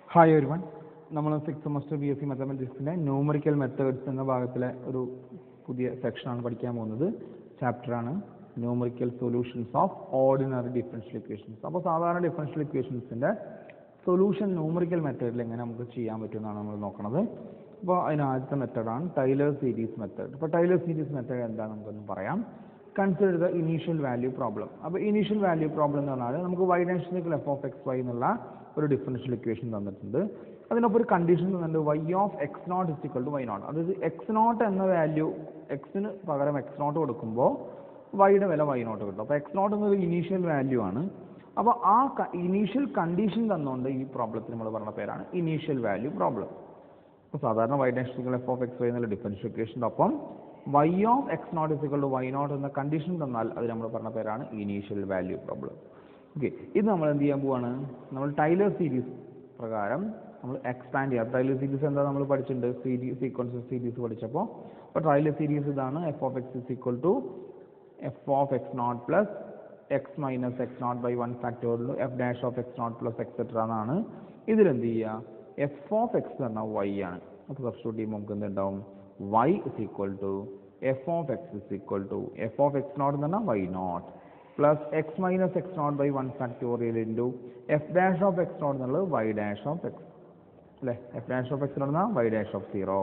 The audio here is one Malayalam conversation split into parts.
ഹായ് ഒരു വൺ നമ്മൾ six semester B S C മാത്തമാറ്റിക്സിൻ്റെ ന്യൂമറിക്കൽ മെത്തേഡ്സ് എന്ന ഭാഗത്തിലെ ഒരു പുതിയ സെക്ഷനാണ് പഠിക്കാൻ പോകുന്നത് ചാപ്റ്ററാണ് numerical solutions of ordinary differential equations അപ്പോൾ സാധാരണ ഡിഫറൻഷ്യൽ ഇക്വേഷൻസിൻ്റെ സൊല്യൂഷൻ ന്യൂമറിക്കൽ മെത്തേഡിൽ എങ്ങനെ നമുക്ക് ചെയ്യാൻ പറ്റുമെന്നാണ് നമ്മൾ നോക്കുന്നത് അപ്പോൾ അതിന് ആദ്യത്തെ മെത്തേഡാണ് ടൈലർ സീരീസ് മെത്തേഡ് അപ്പോൾ ടൈലർ സീരീസ് മെത്തേഡ് എന്താണെന്ന് നമുക്കൊന്ന് പറയാം consider the initial value problem അപ്പോൾ ഇനീഷ്യൽ വാല്യൂ പ്രോബ്ലം എന്ന് പറഞ്ഞാൽ നമുക്ക് വൈ ഡാൻഷ്യൽ എഫ് ഓഫ് എക്സ് വൈ എന്നുള്ള ഒരു ഡിഫറൻഷ്യൽ ഇക്വേഷൻ തന്നിട്ടുണ്ട് അതിനൊപ്പം ഒരു കണ്ടീഷൻ തന്നിട്ടുണ്ട് y of x naught is equal to y naught അതായത് എക്സ് നോട്ട് എന്ന വാല്യൂ എക്സിന് പകരം എക്സ് നോട്ട് കൊടുക്കുമ്പോൾ വൈയുടെ വില വൈ നോട്ട് കിട്ടും അപ്പോൾ എക്സ് നോട്ട് എന്നൊരു ഇനീഷ്യൽ വാല്യൂ ആണ് അപ്പോൾ ആ ഇനീഷ്യൽ കണ്ടീഷൻ തന്നുകൊണ്ട് ഈ പ്രോബ്ലത്തിന് നമ്മൾ പറഞ്ഞ പേരാണ് ഇനീഷ്യൽ വാല്യൂ പ്രോബ്ലം അപ്പോൾ സാധാരണ വൈ ഡാൻഷ്യൽ എഫ് ഓഫ് എക്സ് വൈ എന്നുള്ള ഡിഫറൻഷ്യൽ ഇക്വേഷൻ്റെ ഒപ്പം y of x naught is equal to y naught എന്ന കണ്ടീഷൻ തന്നാൽ അത് നമ്മൾ പറഞ്ഞ പേരാണ് ഇനീഷ്യൽ വാല്യൂ പ്രോബ്ലം ഓക്കെ ഇത് നമ്മൾ എന്ത് ചെയ്യാൻ പോവാണ് നമ്മൾ ടൈലർ സീരീസ് പ്രകാരം നമ്മൾ എക്സ്പാൻഡ് ചെയ്യാം ടൈലർ സീരീസ് എന്താ നമ്മൾ പഠിച്ചിട്ടുണ്ട് സീരീസ് സീക്വൻസ് സീരീസ് പഠിച്ചപ്പോൾ അപ്പോൾ ടൈലർ സീരീസ് ഇതാണ് f of x is equal to f of x naught plus x minus x naught by one factorial f dash of x naught plus etcetera എന്നാണ് ഇതിലെന്ത് ചെയ്യുക എഫ് ഓഫ് എക്സ് എന്ന് പറഞ്ഞാൽ വൈ ആണ് അപ്പോൾ സബ്സ്റ്റിറ്റ്യൂട്ട് ചെയ്യുമ്പോൾ നമുക്ക് എന്തുണ്ടാവും y is equal to f of x is equal to f of x naught എന്ന് പറഞ്ഞാൽ y naught plus x minus x naught by one factorial into f dash of x naught എന്നുള്ളത് വൈ ഡാഷ് ഓഫ് എക്സ് അല്ലേ എഫ് ഡാഷ് ഓഫ് എക്സ് എന്ന് പറഞ്ഞാൽ y dash of zero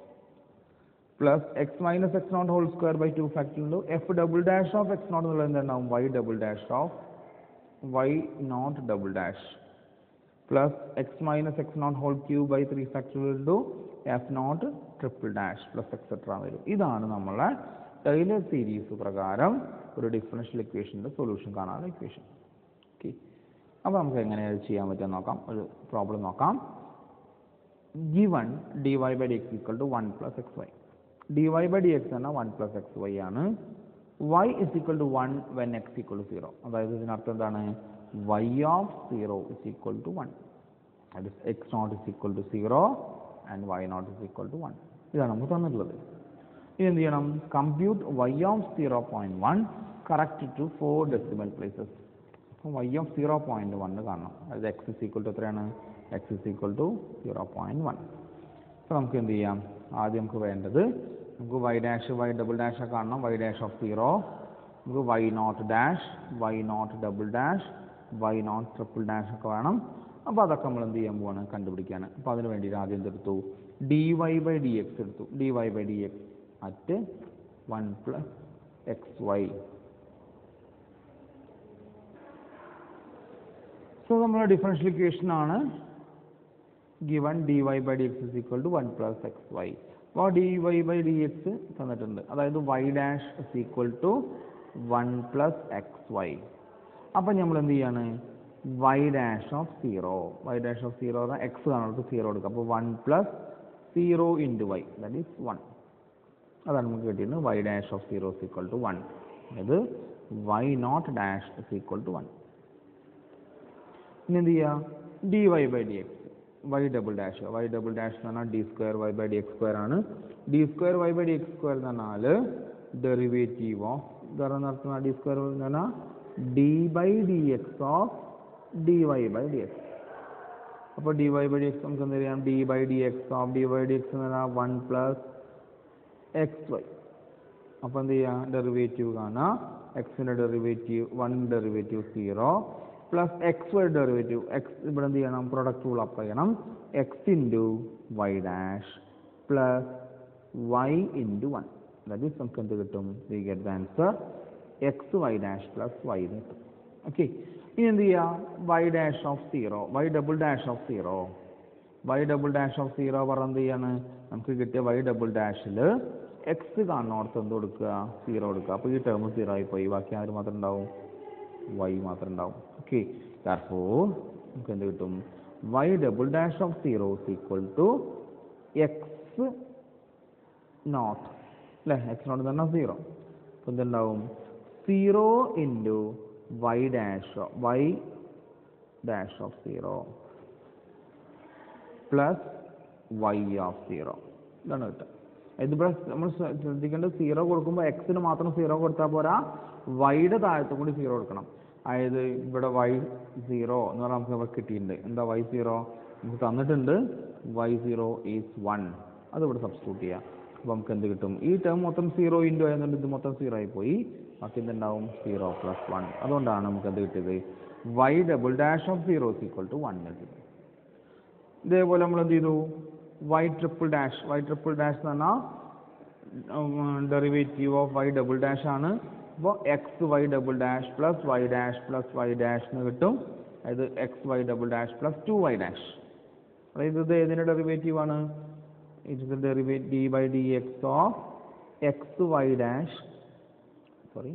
plus x minus x naught whole square by two factorial f double dash of x naught എന്നുള്ളത് എന്തുണ്ടാവും y double dash of y naught double dash plus x minus x naught whole cube by three factorial into f naught triple dash plus etcetera വരും ഇതാണ് നമ്മളെ ടൈലർ സീരീസ് പ്രകാരം ഒരു ഡിഫറൻഷ്യൽ ഇക്വേഷൻ്റെ സൊല്യൂഷൻ കാണാനുള്ള ഇക്വേഷൻ ഓക്കെ അപ്പോൾ നമുക്ക് എങ്ങനെയാണ് ചെയ്യാൻ പറ്റുക നോക്കാം ഒരു പ്രോബ്ലം നോക്കാം given dy by dx equal to 1 plus xy dy by dx എന്ന 1 plus xy ആണ് y is equal to 1 when x equal to 0 അതായത് ഇതിനർത്ഥം എന്താണ് y of 0 is equal to 1 that is x naught is equal to 0 and y naught is equal to 1 ഇതാണ് നമുക്ക് തന്നിട്ടുള്ളത് ഇനി എന്ത് ചെയ്യണം compute y of 0.1 correct to four decimal places അപ്പം y of 0.1 കാണണം അതായത് x is equal to എത്രയാണ് x is equal to zero point one അപ്പോൾ നമുക്ക് എന്ത് ചെയ്യാം ആദ്യം നമുക്ക് വേണ്ടത് നമുക്ക് y dash y double dash ഒക്കെ കാണണം വൈ ഡാഷ് ഓഫ് സീറോ നമുക്ക് y naught dash y naught double dash y naught triple dash ഒക്കെ വേണം അപ്പോൾ അതൊക്കെ നമ്മൾ എന്ത് ചെയ്യാൻ പോവാണ് കണ്ടുപിടിക്കാൻ അപ്പോൾ അതിന് വേണ്ടിയിട്ട് ആദ്യം എന്തെടുത്തു d y by d x എടുത്തു d y by d x at one plus x y so നമ്മുടെ ഡിഫറൻഷ്യൽ ഇക്വേഷൻ ആണ് given d y by d x is equal to one plus x y അപ്പോൾ d y by d x തന്നിട്ടുണ്ട് അതായത് y dash is equal to one plus x y അപ്പം നമ്മൾ എന്ത് ചെയ്യാണ് y dash of zero y dash of zero x കാണുന്നത് സീറോ എടുക്കുക അപ്പോൾ one plus zero into y that is one അതാണ് നമുക്ക് കിട്ടിയത് y dash of zero is equal to one അതായത് y naught dash is equal to one ഇനി എന്ത് ചെയ്യുക d y by d x y double dash y double dash എന്ന് പറഞ്ഞാൽ d square y by d x square ആണ് d square y by d x square എന്ന് പറഞ്ഞാൽ ഡെറിവേറ്റീവ് ഓഫ് ഇതാണ് നടത്തുന്ന ഡി സ്ക്വയർ എന്ന് പറഞ്ഞാൽ d by d x of d y by d x അപ്പോൾ d y by d x നമുക്ക് എന്ത് ചെയ്യാം d by d x of d y d x എന്ന് പറഞ്ഞാൽ വൺ പ്ലസ് എക്സ് വൈ അപ്പോൾ എന്ത് ചെയ്യാം ഡെറിവേറ്റീവ് കാണാം എക്സിൻ്റെ derivative one derivative zero plus x y derivative x ഇവിടെ എന്ത് ചെയ്യണം പ്രൊഡക്റ്റ് റൂൾ അപ്ലൈ ചെയ്യണം x into y dash plus y into one that is നമുക്ക് എന്ത് കിട്ടും we get the answer x y dash plus y എന്ന് കിട്ടും ഓക്കെ ഇനി എന്ത് ചെയ്യുക y dash of zero y double dash of zero y double dash of zero പറഞ്ഞ എന്ത് ചെയ്യാണ് നമുക്ക് കിട്ടിയ വൈ ഡബിൾ ഡാഷിൽ എക്സ് കാണുന്നോടത്ത് എന്ത് കൊടുക്കുക സീറോ കൊടുക്കുക അപ്പോൾ ഈ ടേം സീറോ ആയിപ്പോയി ബാക്കി ആര് മാത്രം ഉണ്ടാവും വൈ മാത്രം ഉണ്ടാവും ഓക്കെ ദാർഫോർ നമുക്ക് എന്ത് കിട്ടും y double dash of zero is equal to x naught അല്ലേ എക്സ് നോട്ട് എന്ന് പറഞ്ഞാൽ സീറോ അപ്പോൾ എന്തുണ്ടാവും zero into y dash y dash of zero plus y of zero ഇതാണ് കിട്ടുക ഇതിപ്പോൾ നമ്മൾ ശ്രദ്ധിക്കേണ്ടത് സീറോ കൊടുക്കുമ്പോൾ എക്സിന് മാത്രം സീറോ കൊടുത്താൽ പോരാ വൈയുടെ താഴത്തും കൂടി സീറോ കൊടുക്കണം അതായത് ഇവിടെ വൈ സീറോ എന്ന് പറഞ്ഞാൽ നമുക്ക് ഇവിടെ കിട്ടിയിട്ടുണ്ട് എന്താ വൈ സീറോ നമുക്ക് തന്നിട്ടുണ്ട് വൈ സീറോ ഈസ് വൺ അത് ഇവിടെ സബ്സ്റ്റിറ്റ്യൂട്ട് ചെയ്യാം അപ്പോൾ നമുക്ക് എന്ത് കിട്ടും ഈ ടേം മൊത്തം സീറോ ഇൻറ്റു ആയതുകൊണ്ട് ഇത് മൊത്തം സീറോ ആയി പോയി ബാക്കി എന്തുണ്ടാവും സീറോ പ്ലസ് വൺ അതുകൊണ്ടാണ് നമുക്ക് എന്ത് കിട്ടിയത് y double dash of zero is equal to one കിട്ടുന്നത് ഇതേപോലെ നമ്മൾ എന്ത് ചെയ്തു y triple dash y triple dash എന്ന് പറഞ്ഞാൽ derivative of y double dash ആണ് അപ്പോൾ x y double dash plus y dash plus y dash എന്ന് കിട്ടും അതായത് x y double dash plus two y dash അതായത് ഇത് ഏതിൻ്റെ ഡെറിവേറ്റീവ് ആണ് it is derivate d by d x of x y dash sorry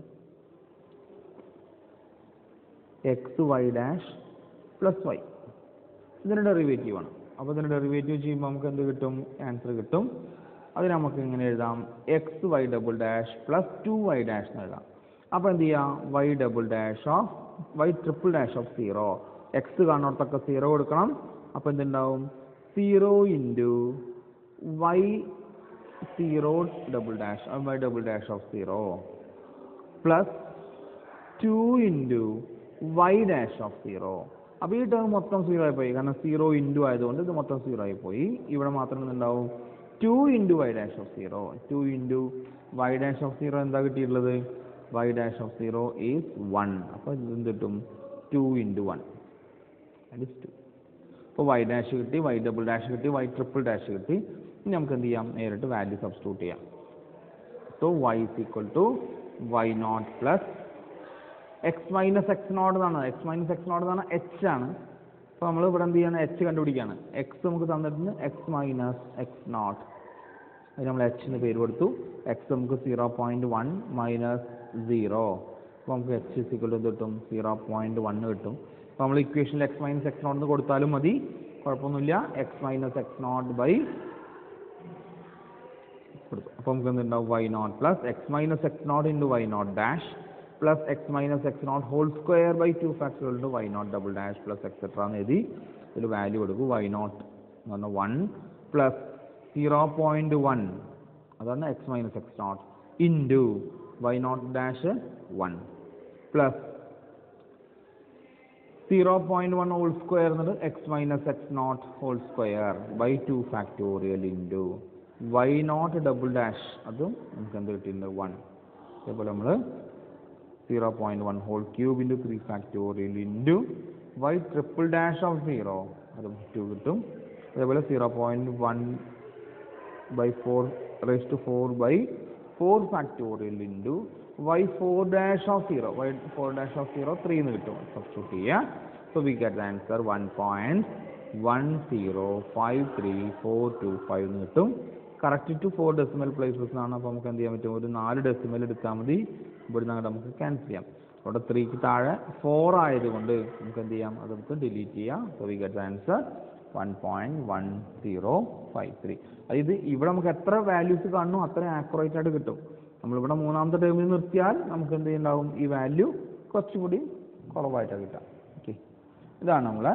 x y dash plus y ഇതിൻ്റെ ഡെറിവേറ്റീവ് ആണ് അപ്പോൾ ഇതിൻ്റെ ഡെറിവേറ്റീവ് ചെയ്യുമ്പോൾ നമുക്ക് എന്ത് കിട്ടും ആൻസർ കിട്ടും അത് നമുക്ക് ഇങ്ങനെ എഴുതാം x y double dash plus two y dash എന്ന് എഴുതാം അപ്പോൾ എന്ത് ചെയ്യാം y double dash of y triple dash of zero x കാണുന്നിടത്തൊക്കെ സീറോ കൊടുക്കണം അപ്പോൾ എന്തുണ്ടാവും zero into y zero double dash y double dash of zero plus two into y dash of zero അപ്പോൾ ഈ ടേം മൊത്തം സീറോ ആയി പോയി കാരണം സീറോ ഇൻറ്റു ആയതുകൊണ്ട് ഇത് മൊത്തം സീറോ ആയി പോയി ഇവിടെ മാത്രം എന്തുണ്ടാവും two into y dash of zero two into y dash of zero എന്താ കിട്ടിയിട്ടുള്ളത് y dash of zero is one അപ്പോൾ ഇത് എന്ത് കിട്ടും two into one that is two അപ്പോൾ വൈ ഡാഷ് കിട്ടി വൈ ഡബിൾ ഡാഷ് കിട്ടി വൈ ട്രിപ്പിൾ ഡാഷ് കിട്ടി ഇനി നമുക്ക് എന്ത് ചെയ്യാം നേരിട്ട് വാല്യൂ സബ്സ്റ്റിറ്റ്യൂട്ട് ചെയ്യാം so y is equal to y naught plus x minus x naught എന്നാണ് എക്സ് മൈനസ് എക്സ് നോട്ട് എന്നാണ് എച്ച് ആണ് അപ്പോൾ നമ്മൾ ഇവിടെ എന്ത് ചെയ്യണം എച്ച് കണ്ടുപിടിക്കുകയാണ് എക്സ് നമുക്ക് തന്നിട്ടുണ്ട് എക്സ് മൈനസ് എക്സ് നോട്ട് അതിന് നമ്മൾ എച്ച് എന്ന് പേര് കൊടുത്തു എക്സ് നമുക്ക് zero point one minus zero അപ്പോൾ നമുക്ക് എച്ച് ഇസിക്വൽ എന്ത് കിട്ടും സീറോ പോയിൻറ്റ് വൺ കിട്ടും അപ്പോൾ നമ്മൾ ഇക്വേഷനിൽ എക്സ് മൈനസ് എക്സ് നോട്ട് എന്ന് കൊടുത്താലും മതി കുഴപ്പമൊന്നുമില്ല x minus x naught by കൊടുത്തു അപ്പോൾ നമുക്ക് എന്തുണ്ടാവും y naught plus x minus x naught into y naught dash plus x minus x naught whole square by two ഫാക്ടറുകൾ into y naught double dash plus etcetera എന്ന് എഴുതി ഇതിൽ വാല്യൂ കൊടുക്കും വൈ നോട്ട് എന്ന് പറഞ്ഞാൽ one plus zero point one അതാണ് x minus x naught into y naught dash one plus zero point one whole square എന്നത് x minus x naught whole square by two factorial into y naught double dash അതും നമുക്ക് എന്ത് കിട്ടിയിട്ടുണ്ട് വൺ അതേപോലെ നമ്മൾ zero point one whole cube into three factorial into y triple dash of zero അതും ടു കിട്ടും അതേപോലെ zero point one by four raise to four by four factorial into y four dash of zero y four dash of zero three എന്ന് കിട്ടും സബ്സ്റ്റിറ്റ്യൂട്ട് ചെയ്യുക so we get answer one point one zero five three four two five എന്ന് കിട്ടും correct to four decimal places ആണ് അപ്പോൾ നമുക്ക് എന്ത് ചെയ്യാൻ പറ്റും ഒരു നാല് ഡെസിമൽ എടുത്താൽ മതി ഇവിടുന്ന് അങ്ങോട്ട് നമുക്ക് ക്യാൻസൽ ചെയ്യാം അവിടെ ത്രീക്ക് താഴെ ഫോർ ആയതുകൊണ്ട് നമുക്ക് എന്ത് ചെയ്യാം അത് നമുക്ക് ഡിലീറ്റ് ചെയ്യാം so we get answer one point one zero five three അതായത് ഇവിടെ നമുക്ക് എത്ര വാല്യൂസ് കാണുന്നു അത്രയും ആക്യുറേറ്റ് ആയിട്ട് കിട്ടും നമ്മളിവിടെ മൂന്നാമത്തെ ടേമിൽ നിർത്തിയാൽ നമുക്ക് എന്ത് ചെയ്യുന്നുണ്ടാവും ഈ വാല്യൂ കുറച്ചുകൂടി കുറവായിട്ടാണ് കിട്ടുക ഓക്കെ ഇതാണ് നമ്മളെ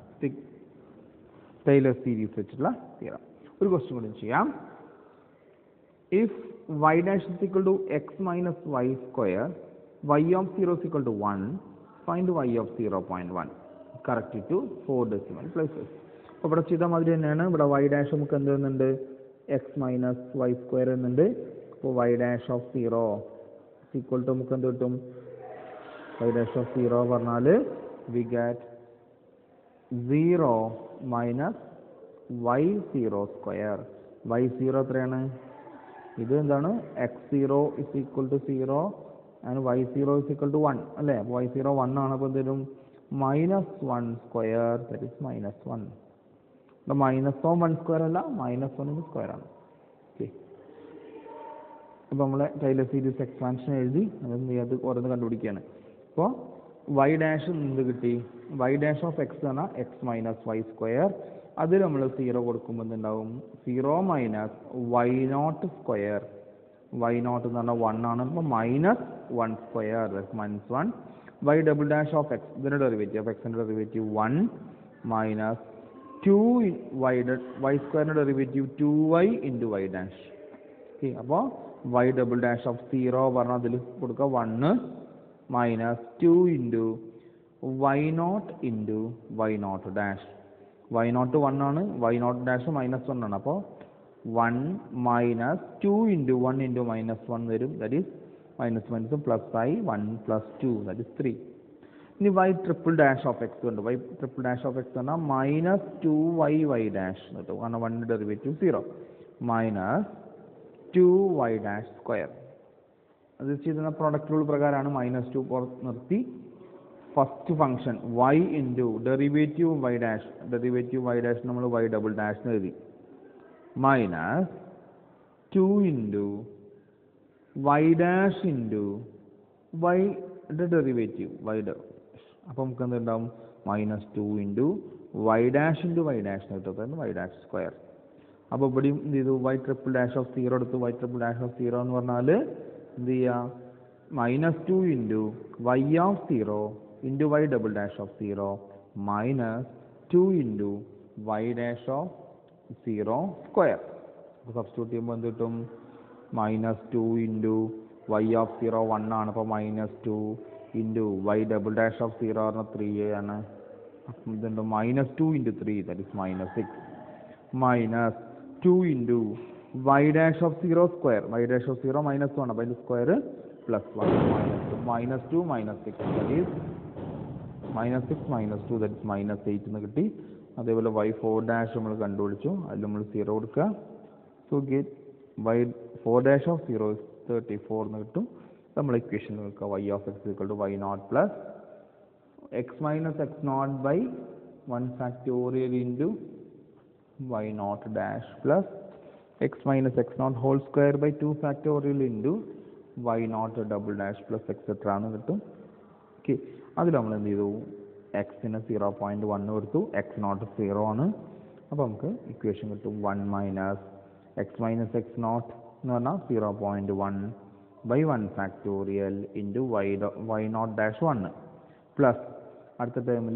ടൈലർ സീരീസ് വെച്ചിട്ടുള്ള തിയറം ഒരു ക്വസ്റ്റ്യൻ കൂടി ചെയ്യാം if y dash is equal to x minus y square y of 0 is equal to 1 find y of 0.1 correct it to 4 decimal places അപ്പോൾ ഇവിടെ ചെയ്ത മാതിരി തന്നെയാണ് ഇവിടെ y ഡാഷ് നമുക്ക് എന്ത് വരുന്നുണ്ട് എക്സ് മൈനസ് വൈ സ്ക്വയർ എന്നുണ്ട് അപ്പോൾ y dash of zero equal to നമുക്ക് എന്ത് കിട്ടും y ഡാഷ് ഓഫ് സീറോ പറഞ്ഞാൽ we got zero minus y zero square y zero എത്രയാണ് ഇത് എന്താണ് x zero is equal to zero and y zero is equal to one അല്ലേ അപ്പോൾ വൈ സീറോ വൺ ആണ് അപ്പോൾ എന്തെങ്കിലും minus one square that is minus one ഇവിടെ മൈനസ് ഓ വൺ സ്ക്വയർ അല്ല മൈനസ് വണ്ണിന് സ്ക്വയർ ആണ് ഓക്കെ അപ്പോൾ നമ്മളെ ടൈലർ സീരീസ് എക്സ്പാൻഷൻ എഴുതി അത് അത് ഓരോന്ന് കണ്ടുപിടിക്കുകയാണ് അപ്പോൾ വൈ ഡാഷ് എന്ത് കിട്ടി വൈ ഡാഷ് ഓഫ് എക്സ് ആണ് എക്സ് മൈനസ് വൈ സ്ക്വയർ അതിൽ നമ്മൾ സീറോ കൊടുക്കുമ്പോൾ എന്തുണ്ടാവും zero minus y naught square y naught എന്ന് പറഞ്ഞാൽ വൺ ആണ് അപ്പോൾ minus one square minus one y double dash of x ഇതിൻ്റെ ഡെറിവേറ്റീവ് ഓഫ് എക്സിൻ്റെ derivative one minus two y y സ്ക്വയറിൻ്റെ derivative two y into y dash okay അപ്പോൾ y double dash of zero പറഞ്ഞാൽ അതിൽ കൊടുക്കുക one minus two into y naught into y naught dash y naught one ആണ് y naught dash minus one ആണ് അപ്പോൾ one minus two into one into minus one വരും that is minus minus plus ആയി one plus two that is three ഇനി y triple dash of x ഉണ്ട് y triple dash of x പറഞ്ഞാൽ minus two y y dash കിട്ടും കാരണം one derivative zero minus two y dash square അത് ചെയ്യുന്ന പ്രോഡക്റ്റ് റൂൾ പ്രകാരമാണ് മൈനസ് ടു പുറത്ത് നിർത്തി first function y into derivative y dash derivative y dash നമ്മൾ വൈ ഡബിൾ ഡാഷ് എഴുതി minus two into y dash into വൈയുടെ ഡെറിവേറ്റീവ് വൈ അപ്പോൾ നമുക്ക് എന്തുണ്ടാവും minus two into y dash into y dash കിട്ടുന്നത് വൈ ഡാഷ് സ്ക്വയർ അപ്പോൾ ഇവിടെയും എന്ത് ചെയ്തു y triple dash of zero എടുത്തു y triple dash of zero എന്ന് പറഞ്ഞാൽ എന്ത് ചെയ്യുക minus two into y of zero into y double dash of zero minus two into y dash of zero square അപ്പോൾ സബ്സ്റ്റിറ്റ്യൂട്ട് ചെയ്യുമ്പോൾ എന്ത് കിട്ടും minus two into y of zero one ആണ് അപ്പോൾ minus two into y double dash of zero പറഞ്ഞാൽ ത്രീ ആണ് അപ്പം ഇതുണ്ട് minus two into three that is minus six minus two into y dash of zero square y dash of zero minus one അപ്പോൾ അതിൻ്റെ square plus one minus two minus two minus six that is minus six minus two that is minus eight എന്ന് കിട്ടി അതേപോലെ വൈ ഫോർ ഡാഷ് നമ്മൾ കണ്ടുപിടിച്ചു അതിൽ നമ്മൾ സീറോ കൊടുക്കുക so get y four dash of zero is thirty four എന്ന് കിട്ടും നമ്മൾ ഇക്വേഷൻ നോക്കുക y of x equal to y naught plus x minus x naught by one factorial into y naught dash plus x minus x naught whole square by two factorial into y naught double dash plus etcetera എന്ന് കിട്ടും ഓക്കെ അതിൽ നമ്മൾ എന്ത് ചെയ്തു എക്സിന് സീറോ പോയിൻറ്റ് വൺ കൊടുത്തു എക്സ് നോട്ട് സീറോ ആണ് അപ്പോൾ നമുക്ക് ഇക്വേഷൻ കിട്ടും one minus x minus x naught എന്ന് പറഞ്ഞാൽ zero point one by one factorial into y y naught dash one plus അടുത്ത ടേമിൽ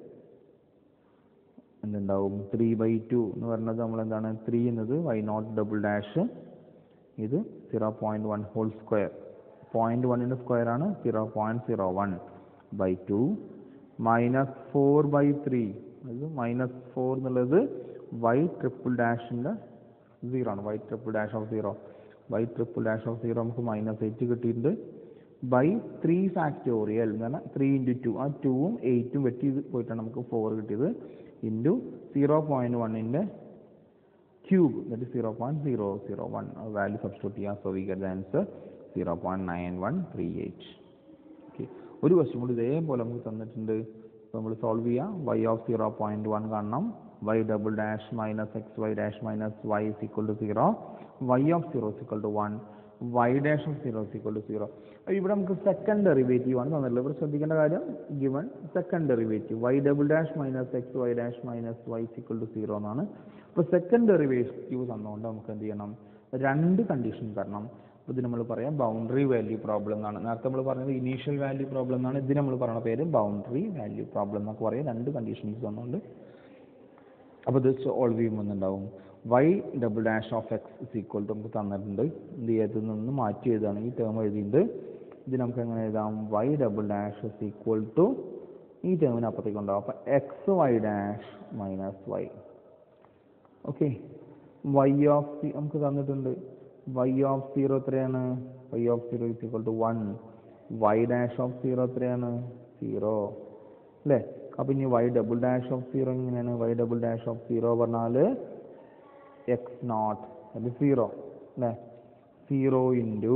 എന്തുണ്ടാവും ത്രീ ബൈ ടു എന്ന് പറയുന്നത് നമ്മൾ എന്താണ് ത്രീ എന്നത് വൈ നോട്ട് ഡബിൾ ഡാഷ് ഇത് zero point one whole square point വണ്ണിൻ്റെ സ്ക്വയർ ആണ് zero point zero one by two minus four by three അത് മൈനസ് ഫോർ എന്നുള്ളത് വൈ ട്രിപ്പിൾ ഡാഷിൻ്റെ സീറോ ആണ് y triple dash of zero y triple dash of zero നമുക്ക് മൈനസ് എയ്റ്റ് കിട്ടിയിട്ടുണ്ട് ബൈ ത്രീ ഫാക്ടോറിയൽ എന്ന് പറഞ്ഞാൽ ത്രീ ഇൻറ്റു ടു ആ ടൂവും എയ്റ്റും വെട്ടി ഇത് പോയിട്ടാണ് നമുക്ക് ഫോർ കിട്ടിയത് ഇൻറ്റു സീറോ പോയിൻറ്റ് വണ്ണിൻ്റെ cube that zero point zero zero one value substitute ചെയ്യാം so we get the answer zero point nine one three eight okay ഒരു ക്വസ്റ്റ്യൻ കൂടി ഇതേപോലെ നമുക്ക് തന്നിട്ടുണ്ട് അപ്പോൾ നമ്മൾ സോൾവ് ചെയ്യാം y of zero point one കാണണം y double dash minus x y dash minus y is equal to zero y of zero is equal to one y dash of zero is equal to zero ഇവിടെ നമുക്ക് സെക്കൻഡ് ഡെറിവേറ്റീവ് ആണ് തന്നിട്ടുള്ളത് ഇവിടെ ശ്രദ്ധിക്കേണ്ട കാര്യം given second derivative y double dash minus x y dash minus y is equal to zero എന്നാണ് അപ്പോൾ സെക്കൻഡ് ഡെറിവേറ്റീവ് തന്നുകൊണ്ട് നമുക്ക് എന്ത് ചെയ്യണം രണ്ട് കണ്ടീഷൻ തരണം അപ്പോൾ ഇത് നമ്മൾ പറയാം ബൗണ്ടറി വാല്യൂ പ്രോബ്ലം എന്നാണ് നേരത്തെ നമ്മൾ പറഞ്ഞത് ഇനീഷ്യൽ വാല്യൂ പ്രോബ്ലം എന്നാണ് ഇത് നമ്മൾ പറയുന്ന പേര് ബൗണ്ടറി വാല്യൂ പ്രോബ്ലം എന്നൊക്കെ പറയാം രണ്ട് കണ്ടീഷൻസ് തന്നുകൊണ്ട് അപ്പോൾ ഇത് സോൾവ് ചെയ്യുമ്പോൾ എന്തുണ്ടാവും y double dash of x is equal to നമുക്ക് തന്നിട്ടുണ്ട് എന്ത് ചെയ്യാ ഇതിൽ നിന്ന് മാറ്റി എഴുതുകയാണെങ്കിൽ ടേം എഴുതിയിട്ടുണ്ട് ഇത് നമുക്ക് എങ്ങനെ എഴുതാം y double dash is equal to ഈ ടേമിന് അപ്പുറത്തേക്ക് ഉണ്ടാവും അപ്പോൾ x y dash minus y okay y of c നമുക്ക് തന്നിട്ടുണ്ട് വൈ ഓഫ് സീറോ എത്രയാണ് y of zero is equal to one y dash of zero എത്രയാണ് സീറോ അല്ലേ അപ്പോൾ ഇനി y double dash of zero എങ്ങനെയാണ് y double dash of zero പറഞ്ഞാൽ എക്സ് നോട്ട് അത് സീറോ അല്ലേ zero into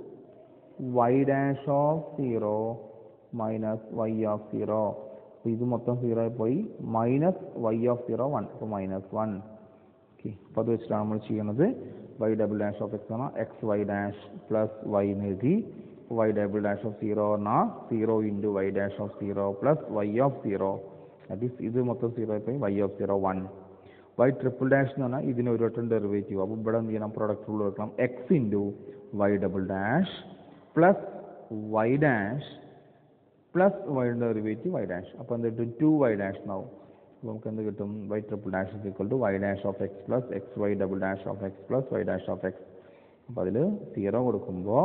y dash of zero minus y of zero അപ്പോൾ ഇത് മൊത്തം സീറോ ആയി പോയി minus y of zero one അപ്പോൾ മൈനസ് വൺ ഓക്കെ അപ്പോൾ അത് വെച്ചിട്ടാണ് നമ്മൾ ചെയ്യണത് y double dash of x പറഞ്ഞാൽ x y dash plus y എന്ന് എഴുതി y double dash of zero പറഞ്ഞാൽ zero into y dash of zero plus y of zero that is ഇത് മൊത്തം സീറോ ആയി പോയി y of zero one y triple dash എന്ന് പറഞ്ഞാൽ ഇതിന് ഒരു വട്ടം ഡെറിവേറ്റീവ് അപ്പോൾ ഇവിടെ എന്ത് ചെയ്യണം പ്രൊഡക്റ്റ് റൂൾ വെക്കണം x into y double dash plus y dash plus വൈയുടെ ഡെറിവേറ്റീവ് വൈ ഡാഷ് അപ്പോൾ എന്ത് കിട്ടും ടു വൈ ഡാഷ് എന്നാവും അപ്പോൾ നമുക്ക് എന്ത് കിട്ടും y triple dash is equal to y dash of x plus x y double dash of x plus y dash of x അപ്പോൾ അതിൽ സീറോ കൊടുക്കുമ്പോൾ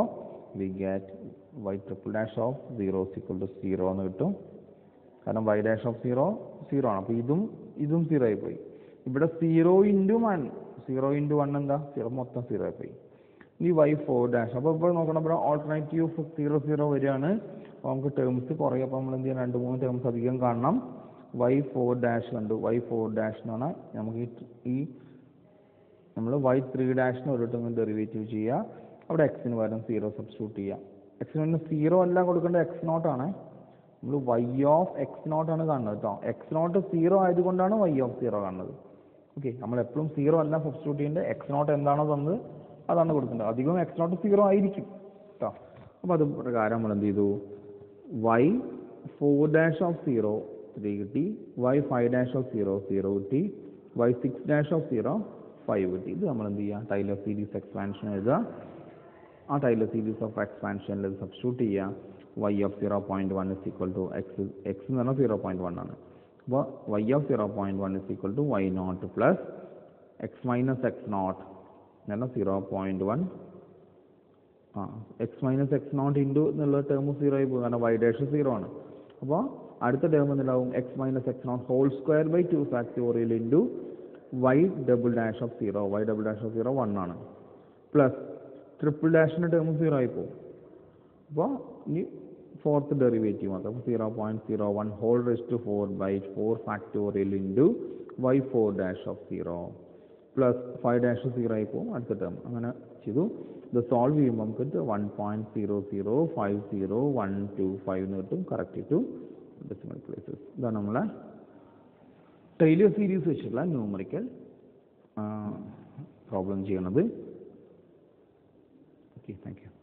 we get y triple dash of zero is equal to zero എന്ന് കിട്ടും കാരണം y dash of zero zero ആണ് അപ്പോൾ ഇതും ഇതും സീറോ ആയിപ്പോയി ഇവിടെ zero into one zero into one എന്താ സീറോ മൊത്തം സീറോ ആയിപ്പോയി ഇനി വൈ ഫോർ ഡാഷ് അപ്പോൾ ഇപ്പോൾ നോക്കണം ഇവിടെ ഓൾട്ടർനേറ്റീവ് സീറോ സീറോ വരികയാണ് അപ്പോൾ നമുക്ക് ടേംസ് കുറയും അപ്പോൾ നമ്മൾ എന്ത് ചെയ്യണം രണ്ട് മൂന്ന് ടേംസ് അധികം കാണണം വൈ ഫോർ ഡാഷ് കണ്ടു വൈ ഫോർ ഡാഷ് എന്ന് പറഞ്ഞാൽ നമുക്ക് ഈ ഈ നമ്മൾ വൈ ത്രീ ഡാഷിന് ഒരു ടേം ഡെറിവേറ്റീവ് ചെയ്യുക അവിടെ എക്സിന് പകരം സീറോ സബ്സ്റ്റിറ്റ്യൂട്ട് ചെയ്യുക എക്സിന് പകരം സീറോ അല്ല കൊടുക്കേണ്ടത് എക്സ് നോട്ട് ആണ് നമ്മൾ വൈ ഓഫ് എക്സ് നോട്ട് ആണ് കാണുന്നത് കേട്ടോ എക്സ് നോട്ട് സീറോ ആയതുകൊണ്ടാണ് വൈ ഓഫ് സീറോ കാണുന്നത് ഓക്കെ നമ്മൾ എപ്പോഴും സീറോ അല്ല സബ്സ്റ്റിറ്റ്യൂട്ട് ചെയ്യേണ്ടത് എക്സ് നോട്ട് എന്താണോ തന്നത് അതാണ് കൊടുക്കേണ്ടത് അധികം എക്സ് നോട്ട് സീറോ ആയിരിക്കും കേട്ടോ അപ്പോൾ അത് പ്രകാരം നമ്മൾ എന്ത് ചെയ്തു y four dash of zero three കിട്ടി y five dash of zero zero കിട്ടി y six dash of zero five കിട്ടി ഇത് നമ്മൾ എന്ത് ചെയ്യുക ടൈലർ സീരീസ് എക്സ്പാൻഷൻ എഴുതുക ആ ടൈലർ സീരീസ് ഓഫ് എക്സ്പാൻഷനിൽ ഇത് സബ്സ്റ്റിറ്റ്യൂട്ട് ചെയ്യുക y of zero point one is equal to x x എന്ന് പറഞ്ഞാൽ സീറോ പോയിൻറ്റ് വൺ ആണ് അപ്പോൾ y of zero point one is equal to y naught plus x minus x naught എന്ന് പറഞ്ഞാൽ സീറോ പോയിൻറ്റ് വൺ ആ x minus x naught into എന്നുള്ള ടേം സീറോ ആയി പോകും കാരണം വൈ ഡാഷ് സീറോ ആണ് അപ്പോൾ അടുത്ത ടേം എന്തുണ്ടാവും x minus x naught whole square by two factorial into y double dash of zero y double dash of zero one ആണ് പ്ലസ് ട്രിപ്പിൾ ഡാഷിൻ്റെ ടേം സീറോ ആയി പോകും അപ്പോൾ ഇനി ഫോർത്ത് ഡെറിവേറ്റീവ് മാത്രം അപ്പോൾ zero point zero one whole raise to four by four factorial into y four dash of zero plus five dash zero ആയി പോകും അടുത്ത ടേം അങ്ങനെ ചെയ്തു ഇത് സോൾവ് ചെയ്യുമ്പോൾ നമുക്ക് one point zero zero five zero one two five എന്ന് കിട്ടും കറക്റ്റ് ടു ഡെസിമൽ പ്ലേസസ് ഇതാണ് നമ്മളെ ടൈലർ സീരീസ് വെച്ചുള്ള ന്യൂമറിക്കൽ പ്രോബ്ലം ചെയ്യണത് ഓക്കെ താങ്ക് യു